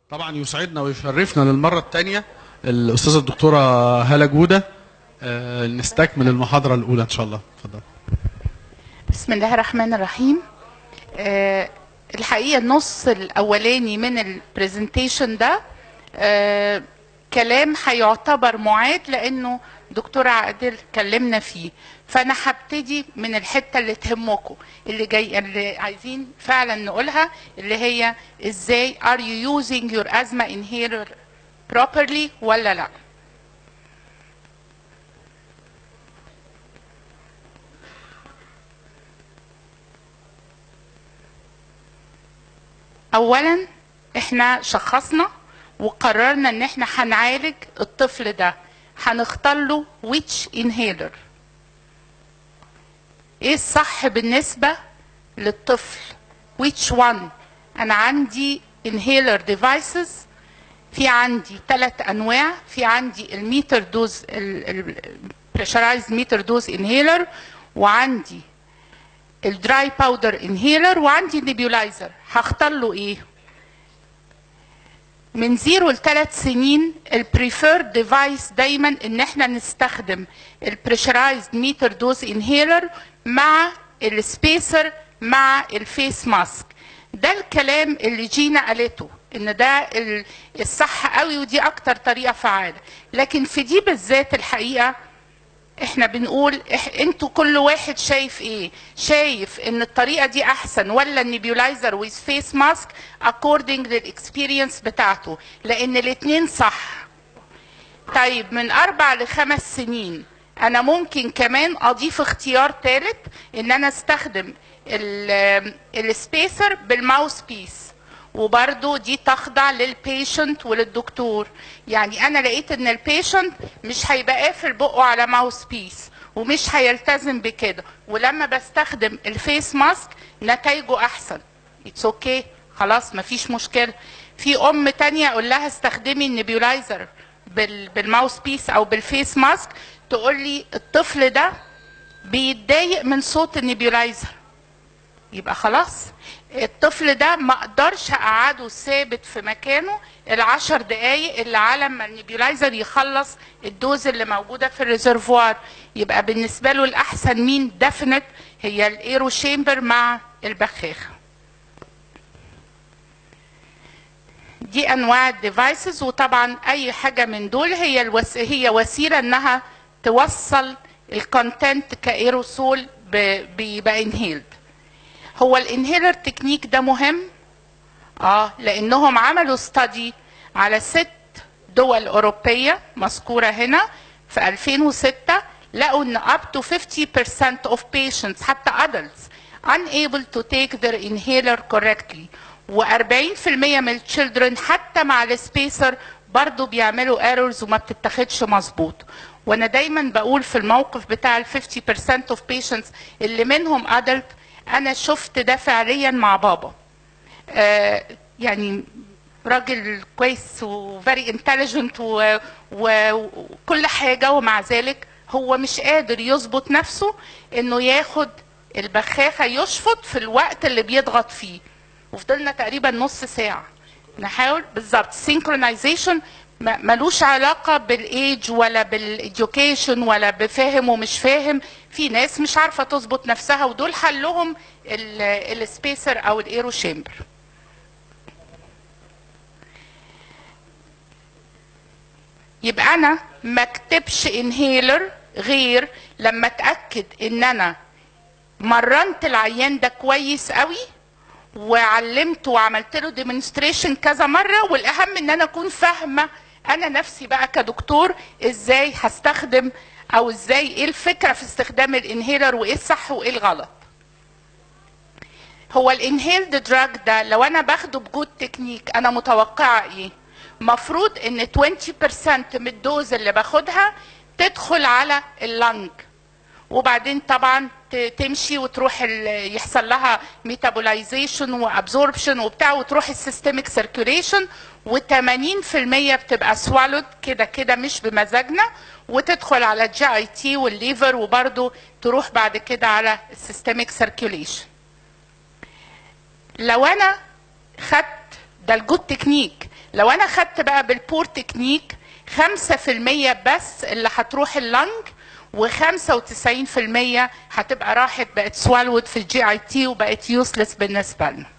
طبعا يسعدنا ويشرفنا للمرة الثانية الأستاذة الدكتورة هالة جودة آه، نستكمل المحاضرة الأولى إن شاء الله اتفضل بسم الله الرحمن الرحيم آه، الحقيقه النص الاولاني من البرزنتيشن ده آه، كلام هيعتبر معاد لانه دكتور عادل كلمنا فيه فانا هبتدي من الحته اللي تهمكم اللي جاي اللي عايزين فعلا نقولها اللي هي ازاي are you using your asthma inhaler properly ولا لا اولا احنا شخصنا وقررنا ان احنا هنعالج الطفل ده هنختار له which inhaler ايه الصح بالنسبة للطفل which one انا عندي inhaler devices في عندي ثلاث انواع في عندي الميتر دوز البريشرايز ميتر دوز انهيلر وعندي الدراي باودر انهيلر وعندي النيبيولايزر هختار له ايه من زيرو لثلاث سنين البريفيرد ديفايس دايما ان احنا نستخدم البريشرايزد ميتر دوز انهيلر مع السبيسر مع الفيس ماسك ده الكلام اللي جينا قالته ان ده ال- الصح قوي ودي اكتر طريقه فعاله لكن في دي بالذات الحقيقه احنا بنقول إح انتوا كل واحد شايف ايه شايف ان الطريقه دي احسن ولا النيبيولايزر ويز فيس ماسك according للاكسبيرينس بتاعته لان الاتنين صح طيب من اربع لخمس سنين انا ممكن كمان اضيف اختيار ثالث ان انا استخدم ال- السبيسر بالماوس بيس وبرضو دي تخضع للبيشنت وللدكتور يعني انا لقيت ان البيشنت مش هيبقى قافل بقه على ماوس بيس ومش هيلتزم بكده ولما بستخدم الفيس ماسك نتائجه احسن اتس اوكي okay. خلاص مفيش مشكله في ام تانية اقول لها استخدمي النبيولايزر بال بالماوس بيس او بالفيس ماسك تقول لي الطفل ده بيتضايق من صوت النبيولايزر يبقى خلاص الطفل ده ما اقدرش اقعده ثابت في مكانه العشر دقايق اللي على ما النيبيولايزر يخلص الدوز اللي موجوده في الريزرفوار يبقى بالنسبه له الاحسن مين ديفينيت هي الايرو شامبر مع البخاخه دي انواع الديفايسز وطبعا اي حاجه من دول هي الوس... هي وسيله انها توصل الكونتنت كايروسول ب... بيبقى انهيلد هو الانهيلر تكنيك ده مهم اه لانهم عملوا ستادي على ست دول اوروبيه مذكوره هنا في 2006 لقوا ان up to 50% of patients حتى adults unable to take their inhaler correctly و40% من الشيلدرن حتى مع السبيسر برضو بيعملوا ايرورز وما بتتاخدش مظبوط وانا دايما بقول في الموقف بتاع ال 50% of patients اللي منهم adult انا شفت ده فعليا مع بابا آه يعني راجل كويس وفيري انتليجنت وكل حاجه ومع ذلك هو مش قادر يظبط نفسه انه ياخد البخاخه يشفط في الوقت اللي بيضغط فيه وفضلنا تقريبا نص ساعه نحاول بالظبط سينكرونايزيشن ملوش علاقة بالايج ولا بالاديوكيشن ولا بفاهم ومش فاهم في ناس مش عارفة تظبط نفسها ودول حلهم السبيسر او الايرو شامبر يبقى انا ما اكتبش انهيلر غير لما اتاكد ان انا مرنت العيان ده كويس قوي وعلمته وعملت له ديمونستريشن كذا مره والاهم ان انا اكون فاهمه انا نفسي بقى كدكتور ازاي هستخدم او ازاي ايه الفكره في استخدام الانهيلر وايه الصح وايه الغلط هو الانهيلد دراج ده لو انا باخده بجود تكنيك انا متوقعه ايه مفروض ان 20% من الدوز اللي باخدها تدخل على اللنج وبعدين طبعا تمشي وتروح يحصل لها ميتابولايزيشن وابزوربشن وبتاع وتروح السيستميك سيركيوليشن و80% بتبقى سوالود كده كده مش بمزاجنا وتدخل على الجي اي تي والليفر وبرده تروح بعد كده على السيستميك سيركيوليشن لو انا خدت ده الجود تكنيك لو انا خدت بقى بالبور تكنيك 5% بس اللي هتروح اللنج و95% هتبقى راحت بقت سوالود في الجي اي تي وبقت يوسلس بالنسبه لنا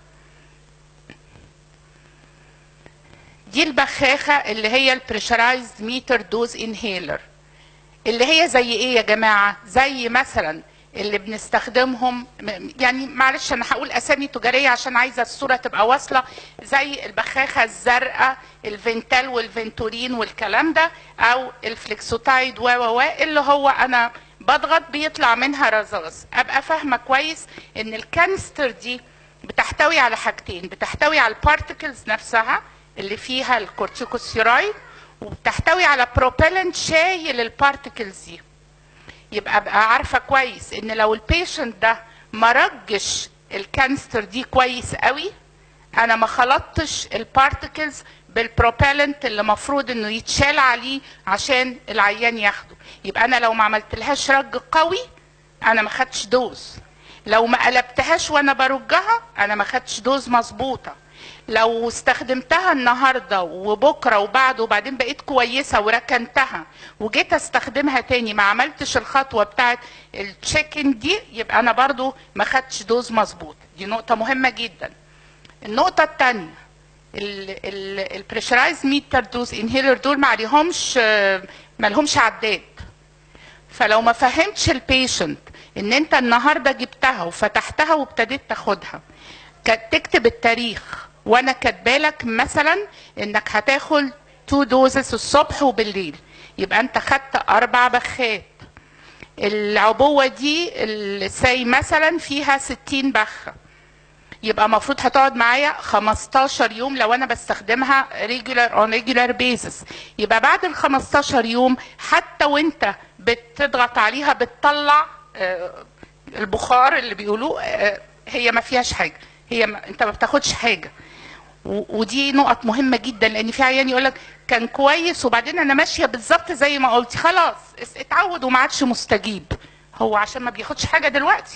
دي البخاخه اللي هي البريشرايزد ميتر دوز انهيلر اللي هي زي ايه يا جماعه زي مثلا اللي بنستخدمهم يعني معلش انا هقول اسامي تجاريه عشان عايزه الصوره تبقى واصله زي البخاخه الزرقاء الفنتال والفنتورين والكلام ده او الفليكسوتايد و و اللي هو انا بضغط بيطلع منها رذاذ ابقى فاهمه كويس ان الكانستر دي بتحتوي على حاجتين بتحتوي على البارتكلز نفسها اللي فيها الكورتيكوستيرويد وبتحتوي على بروبيلنت شايل البارتكلز دي يبقى ابقى عارفه كويس ان لو البيشنت ده ما رجش الكانستر دي كويس قوي انا ما خلطتش البارتكلز بالبروبيلنت اللي المفروض انه يتشال عليه عشان العيان ياخده يبقى انا لو ما عملتلهاش رج قوي انا ما خدتش دوز لو ما قلبتهاش وانا برجها انا ما خدتش دوز مظبوطه لو استخدمتها النهارده وبكره وبعده وبعدين بقيت كويسه وركنتها وجيت استخدمها تاني ما عملتش الخطوه بتاعت التشيكن دي يبقى انا برضو ما خدتش دوز مظبوط دي نقطه مهمه جدا النقطه الثانيه البريشرايز ميتر دوز انهيلر دول ما عليهمش ما لهمش عداد فلو ما فهمتش البيشنت ان انت النهارده جبتها وفتحتها وابتديت تاخدها تكتب التاريخ وانا كاتبالك مثلا انك هتاخد تو دوزز الصبح وبالليل يبقى انت خدت اربع بخات العبوة دي السي مثلا فيها 60 بخة يبقى المفروض هتقعد معايا 15 يوم لو انا بستخدمها regular on regular basis يبقى بعد ال 15 يوم حتى وانت بتضغط عليها بتطلع البخار اللي بيقولوه هي ما فيهاش حاجه هي ما انت ما بتاخدش حاجه ودي نقط مهمه جدا لان في عيان يقول لك كان كويس وبعدين انا ماشيه بالظبط زي ما قلتي خلاص اتعود وما عادش مستجيب هو عشان ما بياخدش حاجه دلوقتي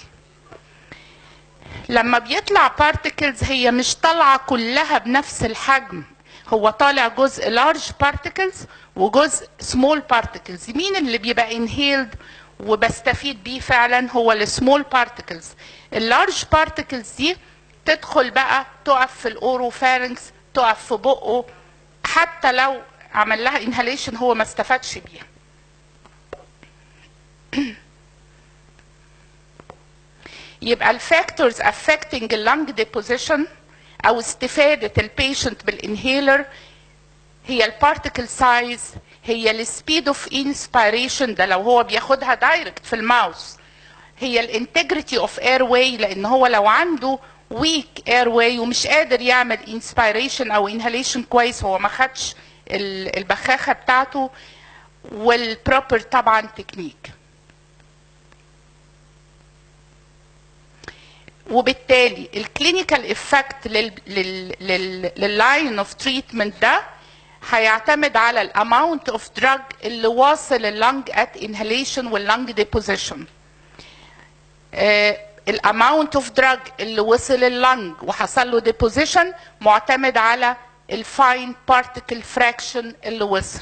لما بيطلع بارتكلز هي مش طالعه كلها بنفس الحجم هو طالع جزء لارج بارتكلز وجزء سمول بارتكلز مين اللي بيبقى انهيلد وبستفيد بيه فعلا هو السمول بارتكلز اللارج بارتكلز دي تدخل بقى تقف في الاوروفارنكس تقف في بقه حتى لو عمل لها انهاليشن هو ما استفادش بيها يبقى الفاكتورز affecting اللنج ديبوزيشن او استفاده البيشنت بالانهيلر هي البارتيكل سايز هي السبيد اوف انسبيريشن ده لو هو بياخدها دايركت في الماوس هي الانتجريتي اوف اير واي لان هو لو عنده ويك اير واي ومش قادر يعمل انسبيريشن او انهاليشن كويس هو ما خدش البخاخه بتاعته والبروبر طبعا تكنيك وبالتالي الكلينيكال افكت لللاين اوف تريتمنت ده هيعتمد على الاماونت اوف دراج اللي واصل اللنج ات انهاليشن واللنج ديبوزيشن الاماونت اوف دراج اللي وصل اللنج وحصل له ديبوزيشن معتمد على الفاين بارتيكل فراكشن اللي وصل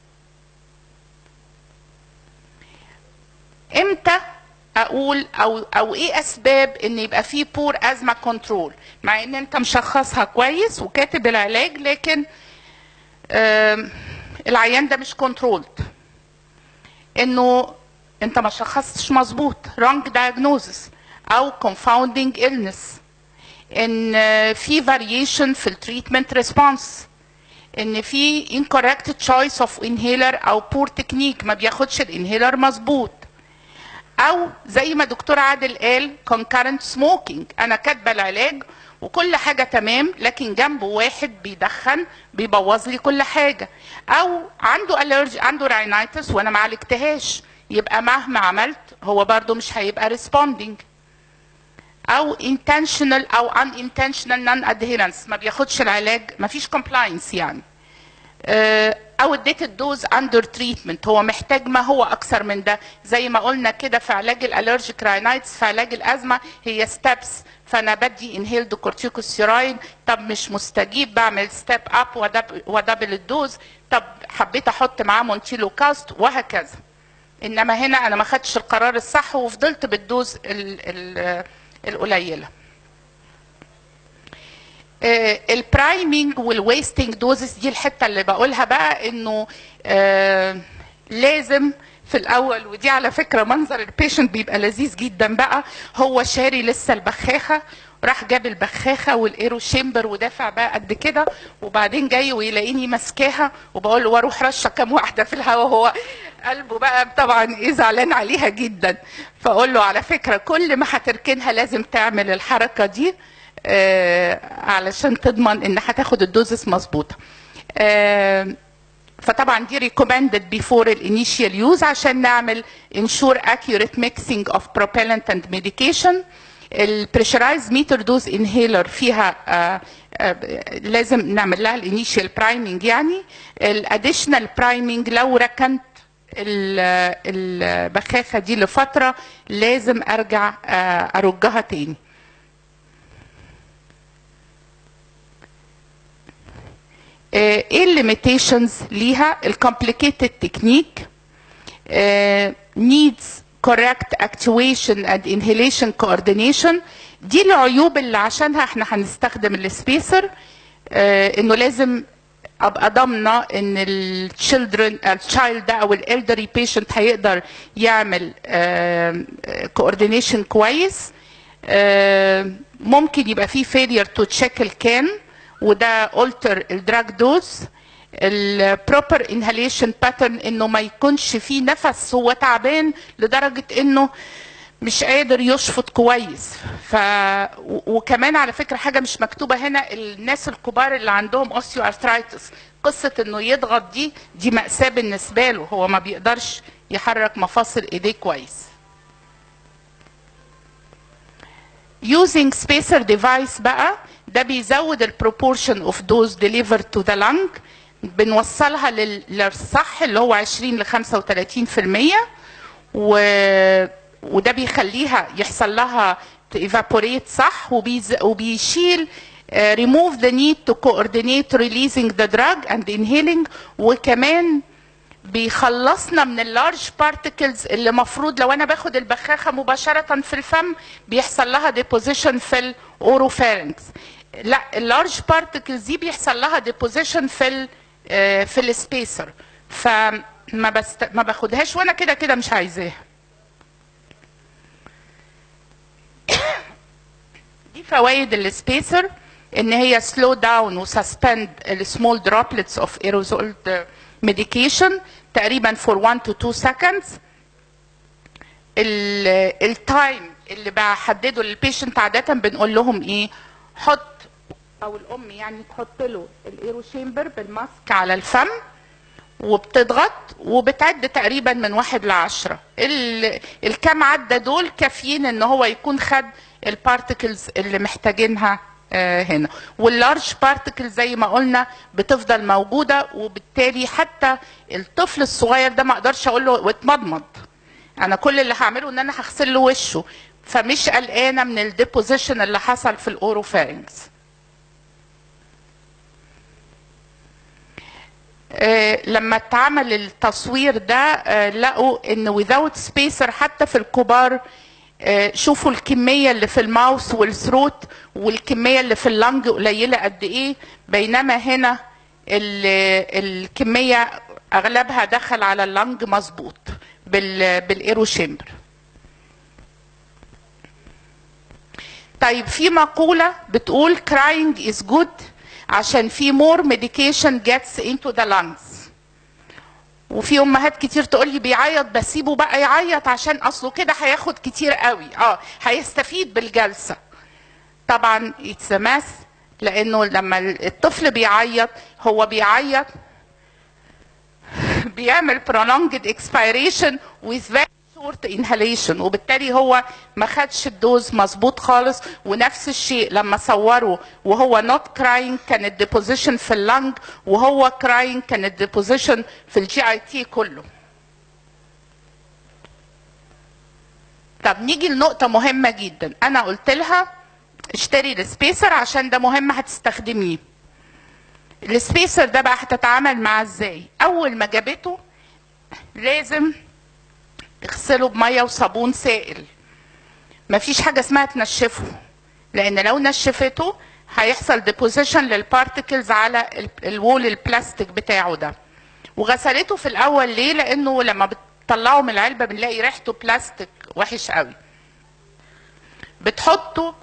امتى اقول او او ايه اسباب ان يبقى في بور ازمه كنترول مع ان انت مشخصها كويس وكاتب العلاج لكن العيان ده مش كنترولد انه انت ما شخصتش مظبوط wrong diagnosis او confounding illness ان في variation في التريتمنت ريسبونس ان في incorrect choice of inhaler او poor technique ما بياخدش الانهيلر مظبوط او زي ما دكتور عادل قال concurrent smoking انا كاتبه العلاج وكل حاجة تمام لكن جنبه واحد بيدخن بيبوظ لي كل حاجة أو عنده ألرجي عنده راينايتس وأنا ما عالجتهاش يبقى مهما عملت هو برضو مش هيبقى responding أو intentional أو unintentional non adherence ما بياخدش العلاج ما فيش compliance يعني او اديت الدوز اندر تريتمنت هو محتاج ما هو اكثر من ده زي ما قلنا كده في علاج الالرجيك راينايتس في علاج الازمه هي ستابس فانا بدي انهيلد كورتيكوستيرويد طب مش مستجيب بعمل ستيب اب ودبل الدوز طب حبيت احط معاه مونتيلو كاست وهكذا انما هنا انا ما خدتش القرار الصح وفضلت بالدوز ال ال القليله البرايمنج والويستنج دوزز دي الحته اللي بقولها بقى انه آه لازم في الاول ودي على فكره منظر البيشنت بيبقى لذيذ جدا بقى هو شاري لسه البخاخه راح جاب البخاخه والايرو شيمبر ودافع بقى قد كده وبعدين جاي ويلاقيني ماسكاها وبقول له واروح رشه كام واحده في الهواء هو قلبه بقى طبعا ايه زعلان عليها جدا فاقول له على فكره كل ما هتركنها لازم تعمل الحركه دي آه علشان تضمن ان هتاخد الدوزس مظبوطه آه فطبعا دي ريكومندد بيفور الانيشيال يوز عشان نعمل انشور accurate mixing of propellant and medication البريشرايز ميتر دوز انهيلر فيها آه آه لازم نعمل لها الانيشيال برايمنج يعني الاديشنال برايمنج لو ركنت البخاخه دي لفتره لازم ارجع آه ارجها تاني ايه الليميتيشنز ليها الكومبليكيتد تكنيك needs correct actuation and inhalation coordination دي العيوب اللي عشانها احنا هنستخدم السبيسر اه انه لازم ابقى ضامنه ان التشيلدرن التشايلد ده او الالدري بيشنت هيقدر يعمل كوردينيشن كويس اه ممكن يبقى في فيلير تو تشيك الكان وده التر الدراج دوز البروبر انهاليشن باترن انه ما يكونش فيه نفس هو تعبان لدرجه انه مش قادر يشفط كويس ف وكمان على فكره حاجه مش مكتوبه هنا الناس الكبار اللي عندهم اوستيو ارثرايتس قصه انه يضغط دي دي ماساه بالنسبه له هو ما بيقدرش يحرك مفاصل ايديه كويس using spacer device بقى ده بيزود البروبورشن اوف دوز delivered to the lung بنوصلها للصح اللي هو 20 ل 35% و وده بيخليها يحصل لها evaporate صح وبيز وبيشيل uh, remove the need to coordinate releasing the drug and inhaling وكمان بيخلصنا من اللارج بارتكلز اللي مفروض لو انا باخد البخاخه مباشره في الفم بيحصل لها ديبوزيشن في الاوروفارنكس لا اللارج بارتكلز دي بيحصل لها ديبوزيشن في ال في السبيسر فما بست ما باخدهاش وانا كده كده مش عايزاها دي فوائد السبيسر ان هي سلو داون وسسبند السمول دروبلتس اوف ايروزول ميديكيشن تقريبا for 1 to 2 seconds التايم اللي بحدده للبيشنت عاده بنقول لهم ايه حط او الام يعني تحط له الايرو شيمبر بالماسك على الفم وبتضغط وبتعد تقريبا من واحد لعشرة الكام عدة دول كافيين ان هو يكون خد البارتكلز اللي محتاجينها هنا واللارج بارتكل زي ما قلنا بتفضل موجوده وبالتالي حتى الطفل الصغير ده ما اقدرش اقول له واتمضمض انا كل اللي هعمله ان انا هغسل له وشه فمش قلقانه من الديبوزيشن اللي حصل في الاوروفارنكس آه لما اتعمل التصوير ده آه لقوا ان without spacer حتى في الكبار شوفوا الكمية اللي في الماوس والثروت والكمية اللي في اللنج قليلة قد ايه بينما هنا الكمية اغلبها دخل على اللنج مظبوط بالايرو شيمبر طيب في مقولة بتقول crying is good عشان في more medication gets into the lungs وفي امهات كتير تقول لي بيعيط بسيبه بقى يعيط عشان اصله كده هياخد كتير قوي اه هيستفيد بالجلسه طبعا اتس لانه لما الطفل بيعيط هو بيعيط بيعمل prolonged expiration with very شورت انهاليشن وبالتالي هو ما خدش الدوز مظبوط خالص ونفس الشيء لما صوره وهو نوت كراينج كان الديبوزيشن في اللنج وهو كراينج كان الديبوزيشن في الجي اي تي كله طب نيجي لنقطة مهمة جدا أنا قلت لها اشتري السبيسر عشان ده مهم هتستخدميه السبيسر ده بقى هتتعامل معاه ازاي أول ما جابته لازم تغسله بمية وصابون سائل مفيش حاجة اسمها تنشفه لأن لو نشفته هيحصل ديبوزيشن للبارتكلز على ال- الوول البلاستيك بتاعه ده وغسلته في الأول ليه؟ لأنه لما بتطلعه من العلبة بنلاقي ريحته بلاستيك وحش قوي بتحطه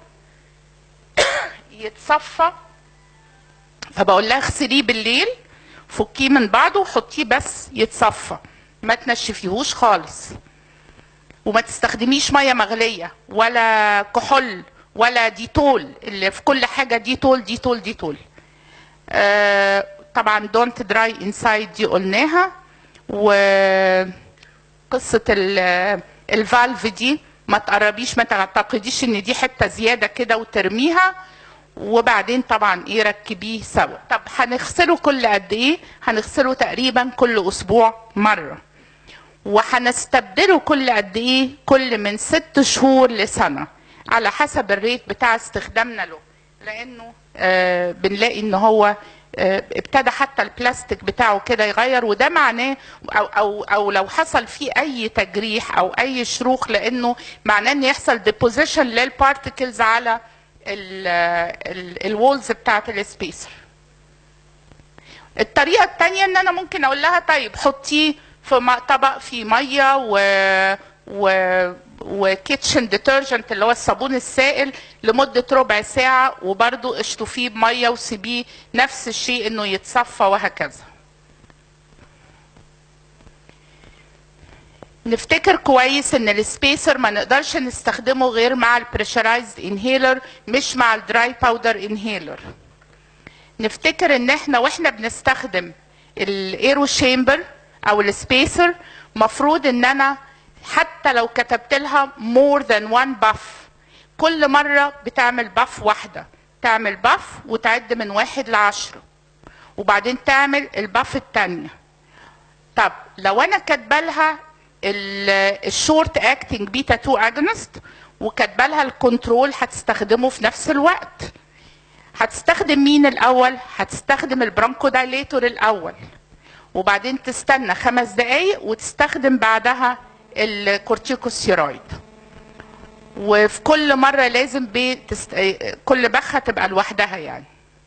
يتصفى فبقول لها اغسليه بالليل فكيه من بعضه وحطيه بس يتصفى ما تنشفيهوش خالص وما تستخدميش ميه مغليه ولا كحول ولا ديتول اللي في كل حاجه ديتول ديتول ديتول آه طبعا دونت دراي انسايد دي قلناها وقصه ال- الفالف دي ما تقربيش ما تعتقديش ان دي حته زياده كده وترميها وبعدين طبعا ايه ركبيه سوا طب هنغسله كل قد ايه هنغسله تقريبا كل اسبوع مره وهنستبدله كل قد ايه كل من ست شهور لسنه على حسب الريت بتاع استخدامنا له لانه آه بنلاقي ان هو آه ابتدى حتى البلاستيك بتاعه كده يغير وده معناه او او او لو حصل فيه اي تجريح او اي شروخ لانه معناه ان يحصل ديبوزيشن للبارتكلز على الوولز بتاعت السبيسر الطريقه الثانيه ان انا ممكن اقول لها طيب حطيه في م- طبق فيه ميه و و وكيتشن ديترجنت اللي هو الصابون السائل لمده ربع ساعه وبرده اشطفيه بميه وسيبيه نفس الشيء انه يتصفى وهكذا نفتكر كويس ان السبيسر ما نقدرش نستخدمه غير مع البريشرايزد انهيلر مش مع الدراي باودر انهيلر نفتكر ان احنا واحنا بنستخدم الايرو شامبر او السبيسر مفروض ان انا حتى لو كتبت لها more than one buff كل مرة بتعمل باف واحدة تعمل باف وتعد من واحد لعشرة وبعدين تعمل الباف التانية طب لو انا كاتبه لها الشورت اكتنج بيتا 2 اجونست وكاتبه لها الكنترول هتستخدمه في نفس الوقت هتستخدم مين الاول هتستخدم البرونكو دايليتور الاول وبعدين تستنى خمس دقايق وتستخدم بعدها الكورتيكوستيرويد وفي كل مره لازم بتست... كل بخه تبقى لوحدها يعني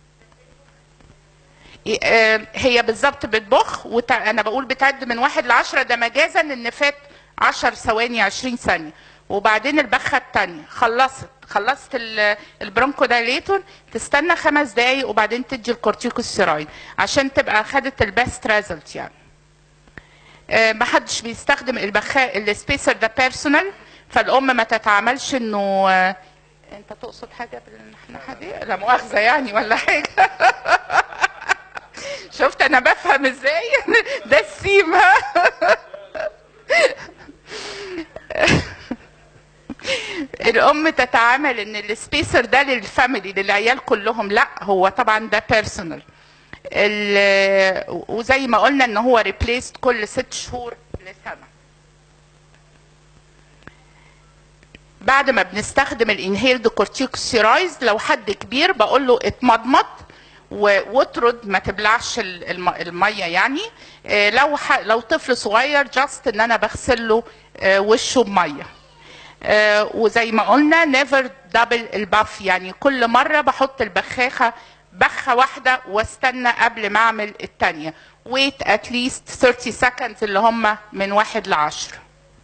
آه، هي بالظبط بتبخ وت... انا بقول بتعد من واحد لعشرة ده مجازا ان فات عشر ثواني عشرين ثانية وبعدين البخة التانية خلصت خلصت ال- البرونكو دايليتور تستنى خمس دقايق وبعدين تدي الكورتيكوستيرويد عشان تبقى خدت البيست ريزلت يعني آه، ما حدش بيستخدم البخاء السبيسر ده بيرسونال فالام ما تتعاملش انه آه، انت تقصد حاجه بالناحيه دي لا مؤاخذه يعني ولا حاجه شفت انا بفهم ازاي ده السيم ها الام تتعامل ان السبيسر ده للفاميلي للعيال كلهم لا هو طبعا ده بيرسونال وزي ما قلنا ان هو ريبليست كل ست شهور لسنه بعد ما بنستخدم الانهيلد كورتيكوستيرويدز لو حد كبير بقول له اتمضمض و- واطرد ما تبلعش ال- الم- الميه يعني آه، لو ح- لو طفل صغير جاست ان انا بغسل له آه، وشه بميه آه، وزي ما قلنا نيفر دبل الباف يعني كل مره بحط البخاخه بخه واحده واستنى قبل ما اعمل الثانيه wait at least 30 seconds اللي هم من واحد لعشرة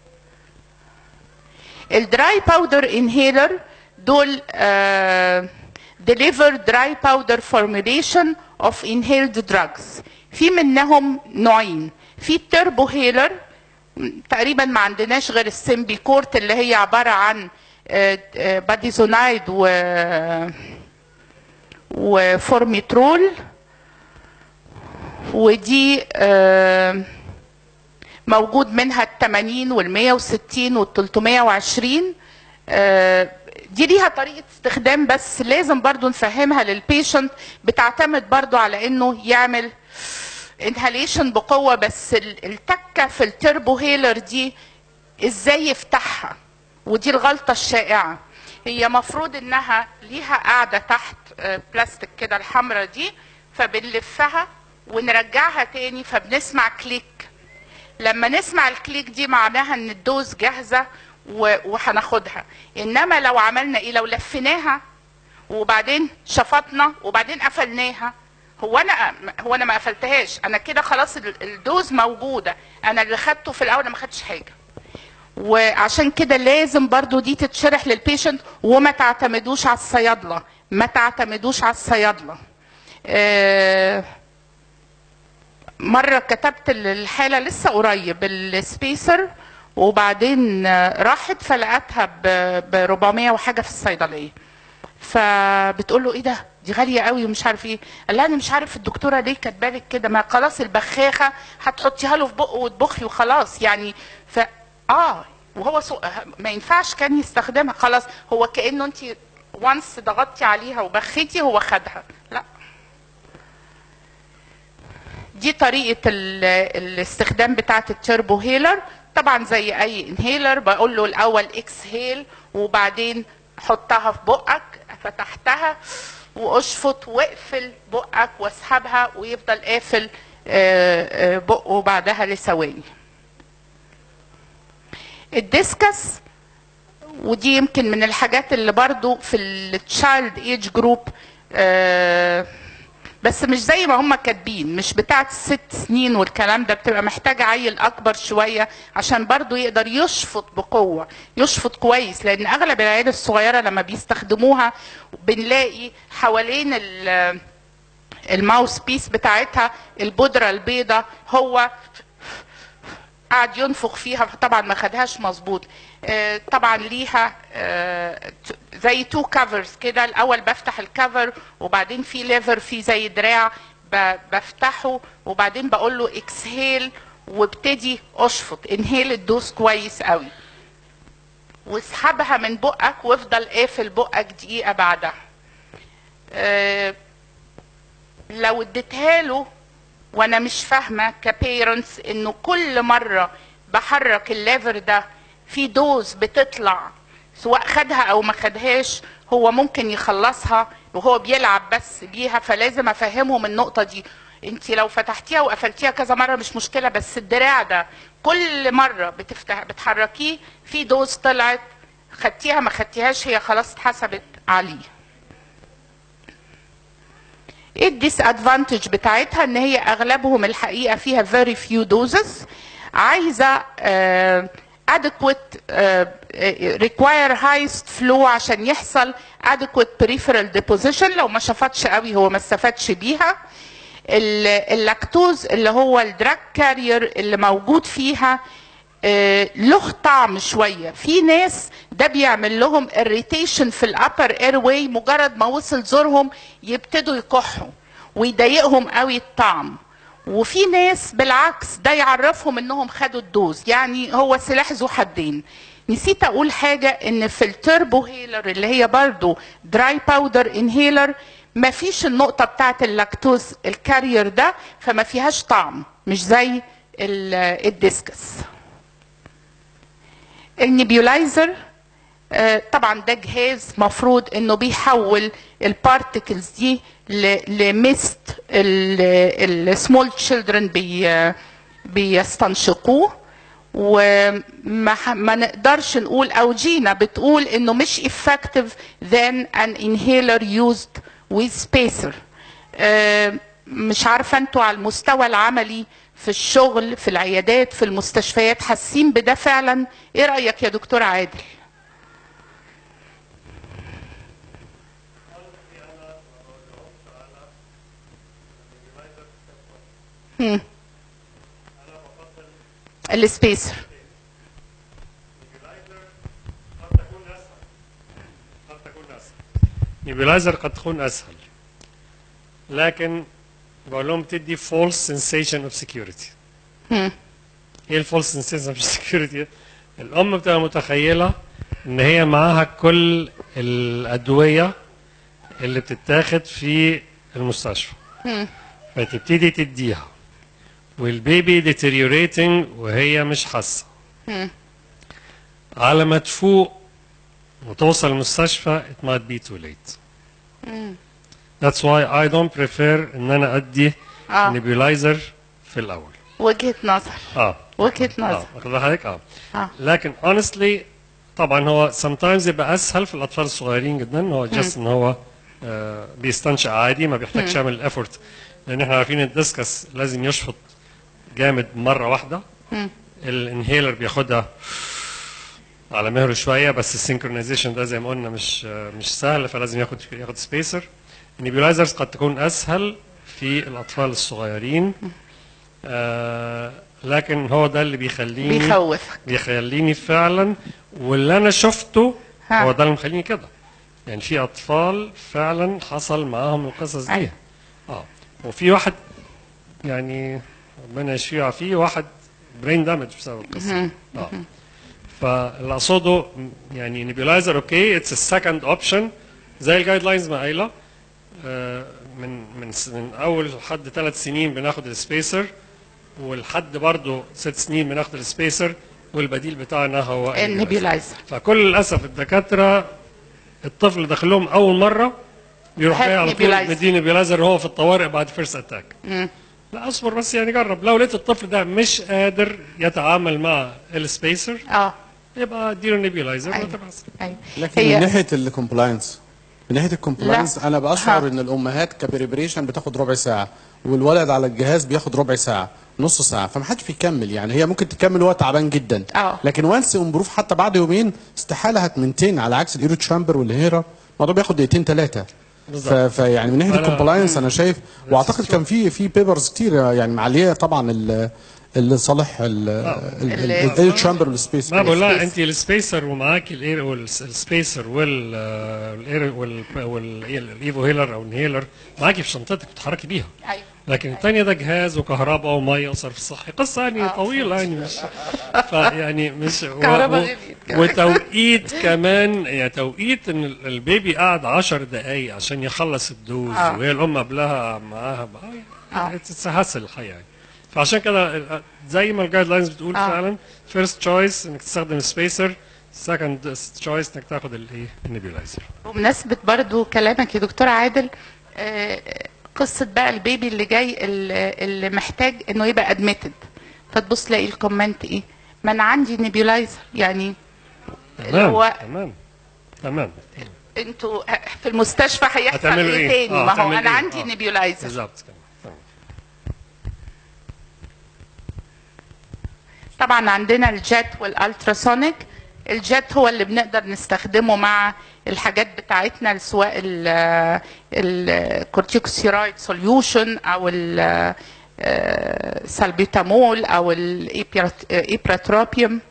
الدراي باودر انهيلر دول آه deliver dry powder formulation of inhaled drugs في منهم نوعين في التربو هيلر تقريبا ما عندناش غير السيمبيكورت اللي هي عباره عن آه، آه، باديزونايد و وفورميترول ودي آه، موجود منها ال 80 وال 160 وال 320 آه، دي ليها طريقه استخدام بس لازم برضو نفهمها للبيشنت بتعتمد برضو على انه يعمل انهاليشن بقوه بس ال- التكه في التربو هيلر دي ازاي يفتحها ودي الغلطه الشائعه هي مفروض انها ليها قاعده تحت آه، بلاستيك كده الحمراء دي فبنلفها ونرجعها تاني فبنسمع كليك لما نسمع الكليك دي معناها ان الدوز جاهزه و- وهناخدها انما لو عملنا ايه لو لفيناها وبعدين شفطنا وبعدين قفلناها هو انا هو انا ما قفلتهاش انا كده خلاص ال- الدوز موجوده انا اللي خدته في الاول أنا ما خدتش حاجه وعشان كده لازم برضو دي تتشرح للبيشنت وما تعتمدوش على الصيادله ما تعتمدوش على الصيادله آه، مره كتبت الحاله لسه قريب السبيسر وبعدين آه، راحت فلقتها ب 400 وحاجه في الصيدليه فبتقول له ايه ده دي غاليه قوي ومش عارف ايه قال لها انا مش عارف الدكتوره ليه كاتبه لك كده ما خلاص البخاخه هتحطيها له في بقه وتبخي وخلاص يعني ف اه وهو سو... ما ينفعش كان يستخدمها خلاص هو كانه انت وانس ضغطتي عليها وبخيتي هو خدها لا دي طريقه ال... الاستخدام بتاعه التربو هيلر طبعا زي اي انهيلر بقول له الاول اكسهيل وبعدين حطها في بقك فتحتها واشفط واقفل بقك واسحبها ويفضل قافل آه، آه، بقه بعدها لثواني الديسكس ودي يمكن من الحاجات اللي برضو في التشايلد ايج جروب بس مش زي ما هم كاتبين مش بتاعت الست سنين والكلام ده بتبقى محتاجة عيل أكبر شوية عشان برضو يقدر يشفط بقوة يشفط كويس لأن أغلب العيال الصغيرة لما بيستخدموها بنلاقي حوالين ال- الماوس بيس بتاعتها البودرة البيضة هو قعد ينفخ فيها طبعا ما خدهاش مظبوط آه، طبعا ليها آه، ت- زي تو كفرز كده الاول بفتح الكفر وبعدين في ليفر في زي دراع ب- بفتحه وبعدين بقول له اكسهيل وابتدي اشفط انهيل الدوز كويس قوي واسحبها من بقك وافضل قافل بقك دقيقه بعدها آه، لو اديتها له وانا مش فاهمه كبيرنتس انه كل مره بحرك الليفر ده في دوز بتطلع سواء خدها او ما خدهاش هو ممكن يخلصها وهو بيلعب بس بيها فلازم افهمهم النقطه دي انت لو فتحتيها وقفلتيها كذا مره مش مشكله بس الدراع ده كل مره بتفتح بتحركيه في دوز طلعت خدتيها ما خدتيهاش هي خلاص اتحسبت عليه ايه الديس ادفانتج بتاعتها ان هي اغلبهم الحقيقه فيها very few doses عايزه uh, adequate uh, require highest flow عشان يحصل adequate peripheral deposition لو ما شفتش قوي هو ما استفادش بيها ال- اللاكتوز اللي هو الدراج كارير اللي موجود فيها آه، له طعم شويه في ناس ده بيعمل لهم irritation في الابر اير واي مجرد ما وصل زورهم يبتدوا يكحوا ويضايقهم قوي الطعم وفي ناس بالعكس ده يعرفهم انهم خدوا الدوز يعني هو سلاح ذو حدين نسيت اقول حاجه ان في التربو هيلر اللي هي برضو دراي باودر انهيلر ما فيش النقطه بتاعت اللاكتوز الكارير ده فما فيهاش طعم مش زي ال- الديسكس النيبيولايزر آه، طبعا ده جهاز مفروض انه بيحول البارتكلز دي لميست السمول تشيلدرن بي بيستنشقوه وما ح- ما نقدرش نقول او جينا بتقول انه مش effective than an inhaler used with spacer آه، مش عارفه انتوا على المستوى العملي في الشغل في العيادات في المستشفيات حاسين بده فعلا ايه رايك يا دكتور عادل هم. السبيسر قد تكون اسهل قد تكون اسهل نيبيلايزر قد تكون اسهل لكن بقول لهم تدي false sensation of security هم. ايه الفولس سنس اوف سكيورتي الام بتبقى متخيله ان هي معاها كل الادويه اللي بتتاخد في المستشفى فتبتدي تديها والبيبي deteriorating وهي مش حاسه على ما تفوق وتوصل المستشفى it might be too late that's why I don't prefer ان انا ادي آه. nebulizer في الاول وجهة نظر اه وجهة اه نظر واخد حضرتك اه اه لكن honestly طبعا هو sometimes يبقى اسهل في الاطفال الصغيرين جدا هو جست ان هو آه بيستنشق عادي ما بيحتاجش يعمل الافورت لان احنا عارفين الديسكس لازم يشفط جامد مره واحده الانهيلر بياخدها على مهله شويه بس السينكرونايزيشن ده زي ما قلنا مش آه، مش سهل فلازم ياخد ياخد سبيسر النيبيولايزرز قد تكون اسهل في الاطفال الصغيرين آه لكن هو ده اللي بيخليني بيخوفك بيخليني فعلا واللي انا شفته ها. هو ده اللي مخليني كده يعني في اطفال فعلا حصل معاهم القصص دي أيوة. اه وفي واحد يعني ربنا يشفيه ويعافيه واحد برين دامج بسبب القصه دي. اه فاللي اقصده يعني نيبيولايزر اوكي اتس السكند اوبشن زي الجايد لاينز ما قايله آه، من من س- من اول لحد ثلاث سنين بناخد السبيسر ولحد برضه ست سنين بناخد السبيسر والبديل بتاعنا هو النيبيولايزر. النبيلايزر فكل للاسف الدكاتره الطفل داخل لهم اول مره يروح هات جاي على طول نيبيولايزر. مديني نيبيولايزر وهو في الطوارئ بعد فيرست اتاك لا اصبر بس يعني جرب لو لقيت الطفل ده مش قادر يتعامل مع السبيسر اه يبقى اديله نيبيولايزر أيوة. وتبعث ايوه لكن من هي ناحيه الكومبلاينس من ناحيه الكومبلاينس لا. انا بشعر ها. ان الامهات كبريبريشن بتاخد ربع ساعه والولد على الجهاز بياخد ربع ساعه نص ساعه فمحدش بيكمل يعني هي ممكن تكمل وهو تعبان جدا آه. لكن وانس امبروف حتى بعد يومين استحاله هتمنتين على عكس الايرو تشامبر والهيرا الموضوع بياخد دقيقتين ثلاثه بالظبط. فيعني من ناحيه أنا- الكومبلاينس انا شايف واعتقد كان في في بيبرز كتير يعني معليه طبعا ال- اللي صالح ال- الايرو تشامبر والسبيس ما بقول لها السبيس. انت السبيسر ومعاكي الاير والسبيسر وال والاير والايفو هيلر او الهيلر معاكي في شنطتك بتتحركي بيها ايوه لكن الثانيه ده جهاز وكهرباء وميه وصرف صحي قصه يعني آه. طويله يعني مش فيعني مش و- كهرباء و- غليت كمان. وتوقيت كمان يعني توقيت ان ال- البيبي قاعد 10 دقائق عشان يخلص الدوز آه. وهي الام قبلها معاها آه. تتسهل الحقيقه يعني فعشان كده ال- زي ما الجايد لاينز بتقول آه. فعلا فيرست تشويس انك تستخدم سبيسر سكند تشويس انك تاخد الايه النيبيولايزر بمناسبة برضو كلامك يا دكتور عادل آه، قصة بقى البيبي اللي جاي اللي اللي محتاج انه يبقى ادميتد فتبص تلاقي الكومنت ايه ما انا عندي نيبيولايزر يعني اللي تمام هو تمام تمام انتوا في المستشفى هيحصل هتعملوا ايه إيه؟ تاني آه، ما هو هتعمل انا إيه؟ عندي آه. نيبيولايزر بالظبط كده تمام. طبعا عندنا الجيت والالتراسونيك الجيت هو اللي بنقدر نستخدمه مع الحاجات بتاعتنا سواء الكورتيكوستيرويد سوليوشن او السالبيتامول او الايبراتروبيوم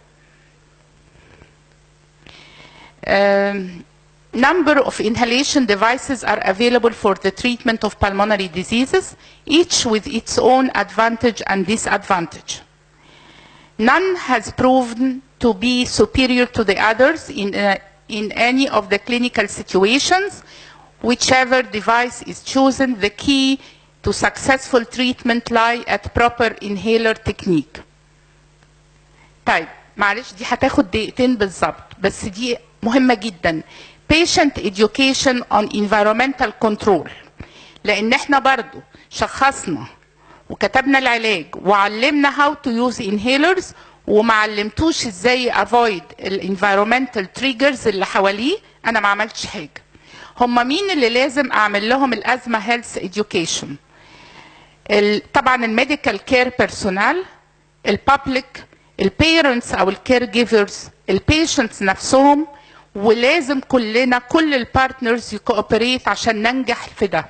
number of inhalation devices are available for the treatment of pulmonary diseases, each with its own advantage and disadvantage. None has proven to be superior to the others in, uh, in any of the clinical situations. Whichever device is chosen, the key to successful treatment lie at proper inhaler technique. طيب معلش دي هتاخد دقيقتين بالظبط بس دي مهمة جدا patient education on environmental control لان احنا برضو شخصنا وكتبنا العلاج وعلمنا how to use inhalers وما علمتوش ازاي avoid الانفيرومنتال triggers اللي حواليه انا ما عملتش حاجه هم مين اللي لازم اعمل لهم الازمه هيلث education ال- طبعا الميديكال كير بيرسونال البابليك البيرنتس او الكير جيفرز البيشنتس نفسهم ولازم كلنا كل البارتنرز يكوبريت عشان ننجح في ده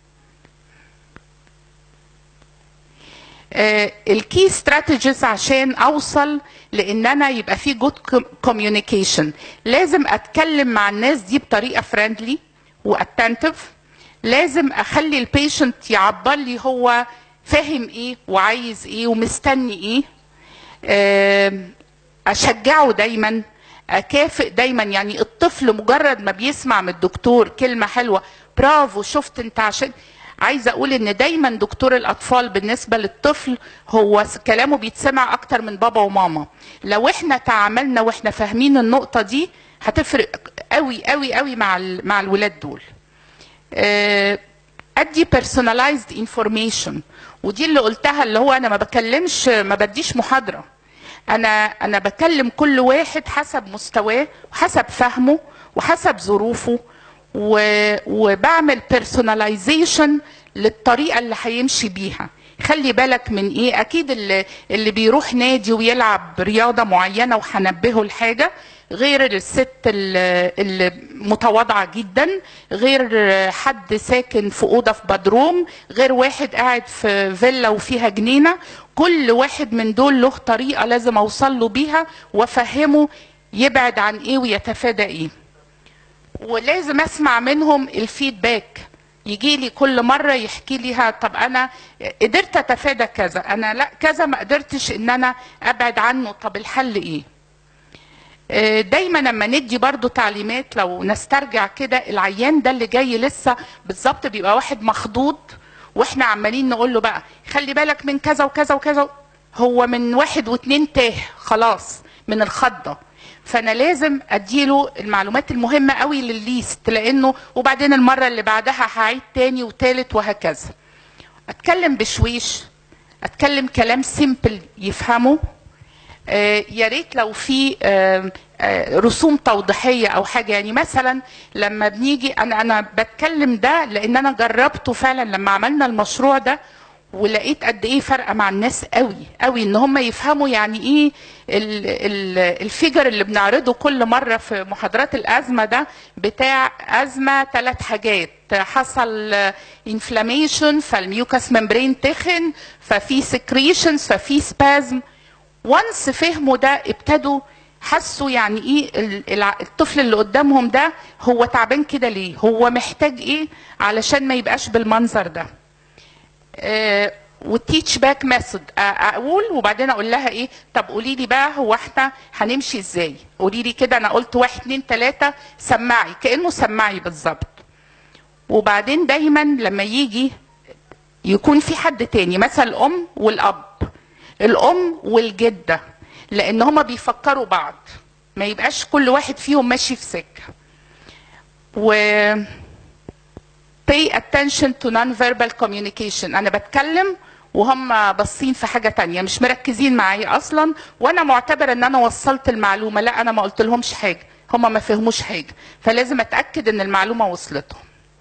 الكي استراتيجيز عشان اوصل لان انا يبقى في جود كوميونيكيشن لازم اتكلم مع الناس دي بطريقه فريندلي واتنتف لازم اخلي البيشنت يعبر لي هو فاهم ايه وعايز ايه ومستني ايه آه، اشجعه دايما اكافئ دايما يعني الطفل مجرد ما بيسمع من الدكتور كلمه حلوه برافو شفت انت عشان عايزه اقول ان دايما دكتور الاطفال بالنسبه للطفل هو س- كلامه بيتسمع اكتر من بابا وماما لو احنا تعاملنا واحنا فاهمين النقطه دي هتفرق قوي قوي قوي مع ال- مع الولاد دول آه، ادي personalized information ودي اللي قلتها اللي هو انا ما بكلمش ما بديش محاضره انا انا بكلم كل واحد حسب مستواه وحسب فهمه وحسب ظروفه و... وبعمل personalization للطريقه اللي هيمشي بيها خلي بالك من ايه اكيد اللي, اللي بيروح نادي ويلعب رياضه معينه وهنبهه لحاجه غير الست ال- اللي متواضعه جدا غير حد ساكن في اوضه في بدروم غير واحد قاعد في فيلا وفيها جنينه كل واحد من دول له طريقه لازم اوصل له بيها وافهمه يبعد عن ايه ويتفادى ايه ولازم اسمع منهم الفيدباك يجي لي كل مره يحكي لي ها طب انا قدرت اتفادى كذا انا لا كذا ما قدرتش ان انا ابعد عنه طب الحل ايه آه، دايما لما ندي برضو تعليمات لو نسترجع كده العيان ده اللي جاي لسه بالظبط بيبقى واحد مخضوض واحنا عمالين نقول له بقى خلي بالك من كذا وكذا وكذا هو من واحد واتنين تاه خلاص من الخضه فانا لازم اديله المعلومات المهمه قوي للليست لانه وبعدين المره اللي بعدها هعيد تاني وتالت وهكذا اتكلم بشويش اتكلم كلام سيمبل يفهمه آه، يا ريت لو في آه، آه، رسوم توضيحيه او حاجه يعني مثلا لما بنيجي انا انا بتكلم ده لان انا جربته فعلا لما عملنا المشروع ده ولقيت قد ايه فرقه مع الناس قوي قوي ان هم يفهموا يعني ايه ال- ال- الفيجر اللي بنعرضه كل مره في محاضرات الازمه ده بتاع ازمه ثلاث حاجات حصل انفلاميشن فالميوكاس ممبرين تخن ففي سكريشنز ففي سبازم وانس فهموا ده ابتدوا حسوا يعني ايه ال- الع- الطفل اللي قدامهم ده هو تعبان كده ليه هو محتاج ايه علشان ما يبقاش بالمنظر ده والتيتش باك ميثود اقول وبعدين اقول لها ايه طب قولي لي بقى هو احنا هنمشي ازاي قولي لي كده انا قلت واحد اتنين تلاته سمعي كانه سمعي بالظبط وبعدين دايما لما يجي يكون في حد تاني مثلا الام والاب الام والجده لان هما بيفكروا بعض ما يبقاش كل واحد فيهم ماشي في سكه و pay attention to non-verbal communication انا بتكلم وهم باصين في حاجه تانية مش مركزين معايا اصلا وانا معتبره ان انا وصلت المعلومه لا انا ما قلت لهمش حاجه هم ما فهموش حاجه فلازم اتاكد ان المعلومه وصلتهم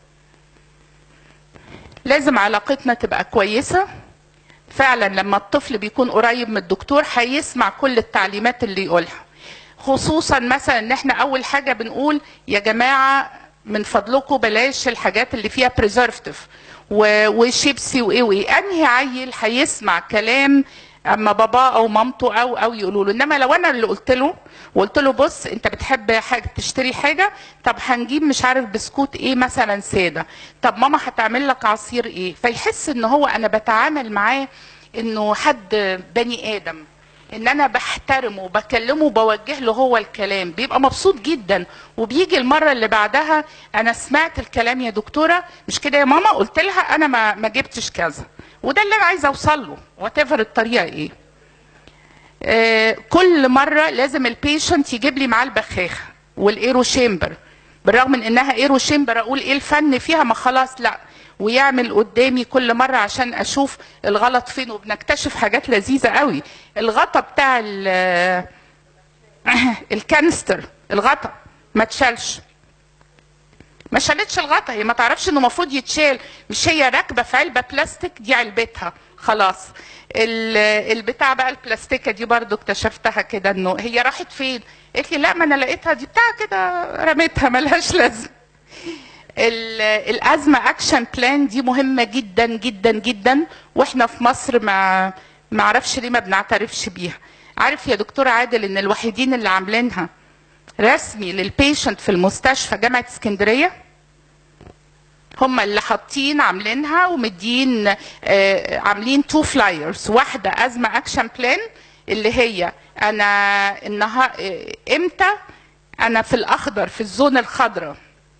لازم علاقتنا تبقى كويسه فعلا لما الطفل بيكون قريب من الدكتور هيسمع كل التعليمات اللي يقولها خصوصا مثلا ان احنا اول حاجه بنقول يا جماعه من فضلكم بلاش الحاجات اللي فيها بريزرفتيف وشيبسي وايه وايه انهي عيل هيسمع كلام اما بابا او مامته او او يقولوا له انما لو انا اللي قلت له وقلت له بص انت بتحب حاجه تشتري حاجه طب هنجيب مش عارف بسكوت ايه مثلا ساده طب ماما هتعمل لك عصير ايه فيحس ان هو انا بتعامل معاه انه حد بني ادم ان انا بحترمه وبكلمه وبوجه له هو الكلام بيبقى مبسوط جدا وبيجي المره اللي بعدها انا سمعت الكلام يا دكتوره مش كده يا ماما قلت لها انا ما ما جبتش كذا وده اللي انا عايزه اوصل له وات الطريقه ايه آه كل مره لازم البيشنت يجيب لي معاه البخاخه والايرو شيمبر بالرغم من انها ايرو شيمبر اقول ايه الفن فيها ما خلاص لا ويعمل قدامي كل مرة عشان أشوف الغلط فين وبنكتشف حاجات لذيذة قوي الغطا بتاع ال- الكانستر الغطا ما اتشالش ما شالتش الغطا هي ما تعرفش انه المفروض يتشال مش هي راكبه في علبه بلاستيك دي علبتها خلاص ال- البتاع بقى البلاستيكه دي برضو اكتشفتها كده انه هي راحت فين قالت لي لا ما انا لقيتها دي بتاع كده رميتها ملهاش لازمه ال- الازمه اكشن بلان دي مهمه جدا جدا جدا واحنا في مصر ما ما اعرفش ليه ما بنعترفش بيها عارف يا دكتور عادل ان الوحيدين اللي عاملينها رسمي للبيشنت في المستشفى جامعه اسكندريه هم اللي حاطين عاملينها ومدين آه عاملين تو فلايرز واحده ازمه اكشن بلان اللي هي انا النهار امتى انا في الاخضر في الزون الخضراء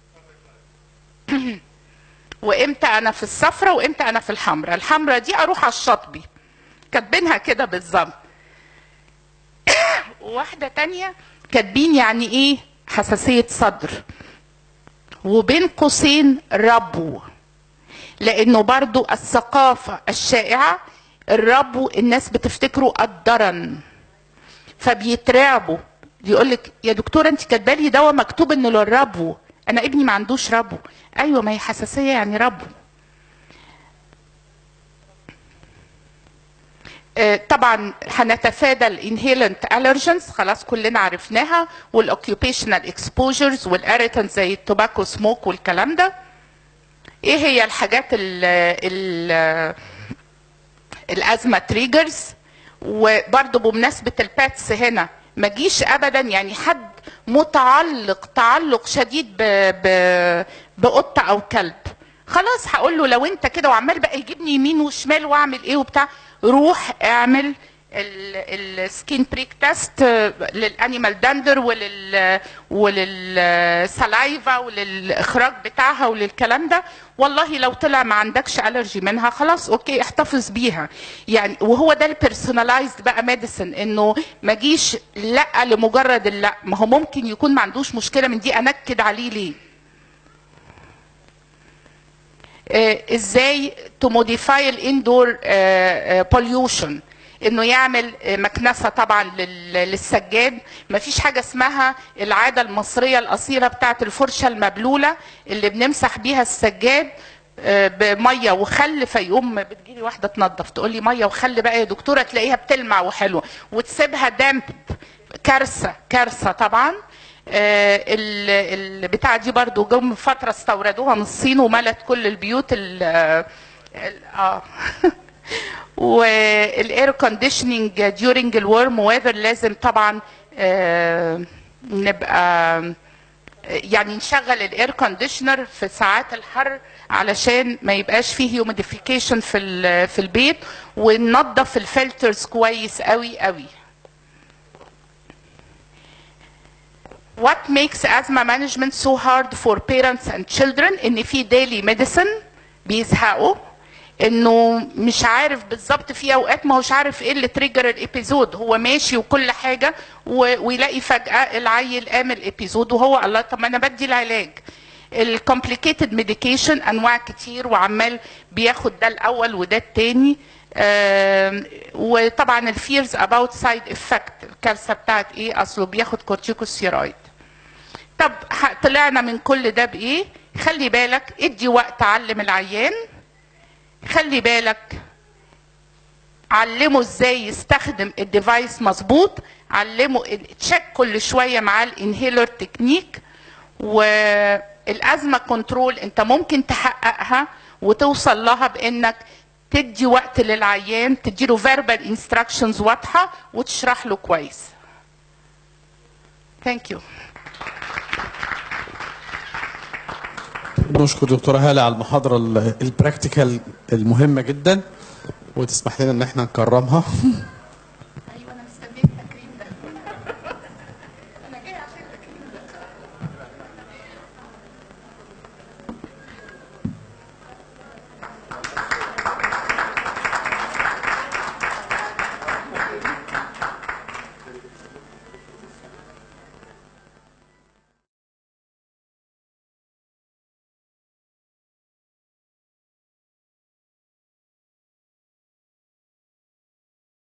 وامتى انا في الصفراء وامتى انا في الحمراء الحمراء دي اروح على الشطبي كاتبينها كده بالظبط وواحده تانية كاتبين يعني ايه حساسيه صدر وبين قوسين ربو لانه برضو الثقافه الشائعه الربو الناس بتفتكره قدرا فبيترعبوا يقول لك يا دكتوره انت كاتبه لي دواء مكتوب انه للربو انا ابني ما عندوش ربو ايوه ما هي حساسيه يعني ربو آه، طبعا هنتفادى الانهيلنت الرجنز خلاص كلنا عرفناها والاوكيوبيشنال اكسبوجرز والاريتنز زي التوباكو سموك والكلام ده ايه هي الحاجات ال ال الازمه تريجرز وبرضه بمناسبه الباتس هنا ما جيش ابدا يعني حد متعلق تعلق شديد ب ب بقطه او كلب خلاص هقول له لو انت كده وعمال بقى يجيبني يمين وشمال واعمل ايه وبتاع روح اعمل السكين بريك تيست للانيمال داندر ولل وللسلايفا وللاخراج بتاعها وللكلام ده والله لو طلع ما عندكش الرجي منها خلاص اوكي احتفظ بيها يعني وهو ده البيرسوناليزد بقى ميديسن انه ما جيش لا لمجرد اللا ما هو ممكن يكون ما عندوش مشكله من دي انكد عليه ليه آه، ازاي تموديفاي الاندور بوليوشن انه يعمل آه، مكنسه طبعا لل- للسجاد مفيش حاجه اسمها العاده المصريه الاصيله بتاعه الفرشه المبلوله اللي بنمسح بيها السجاد آه، بميه وخل فيقوم بتجيلي واحده تنظف تقول لي ميه وخل بقى يا دكتوره تلاقيها بتلمع وحلوه وتسيبها دامب كارثه كارثه طبعا آه، ال- البتاعه دي برضو جم فتره استوردوها من الصين وملت كل البيوت ال ال- اه والاير كونديشننج ديورنج الورم ويذر لازم طبعا آه، نبقى يعني نشغل الاير كونديشنر في ساعات الحر علشان ما يبقاش فيه هيوميديفيكيشن في ال- في البيت وننظف الفلترز كويس قوي قوي What makes asthma management so hard for parents and children ان في daily medicine بيزهقوا انه مش عارف بالظبط في اوقات ما هوش عارف ايه اللي تريجر الابيزود هو ماشي وكل حاجه و- ويلاقي فجاه العيل قام الابيزود وهو الله طب ما انا بدي العلاج الكومبليكيتد ميديكيشن انواع كتير وعمال بياخد ده الاول وده التاني آم، وطبعا الفيرز اباوت سايد افكت الكارثه بتاعت ايه اصله بياخد كورتيكوستيرويد طب ح- طلعنا من كل ده بايه خلي بالك ادي وقت علم العيان خلي بالك علمه ازاي يستخدم الديفايس مظبوط علمه تشيك كل شويه معاه الانهيلر تكنيك والازمه كنترول انت ممكن تحققها وتوصل لها بانك تدي وقت للعيان تديله فيربال انستراكشنز واضحه وتشرح له كويس ثانك يو نشكر دكتورة هالة على المحاضرة ال- البراكتيكال المهمة جدا وتسمح لنا ان احنا نكرمها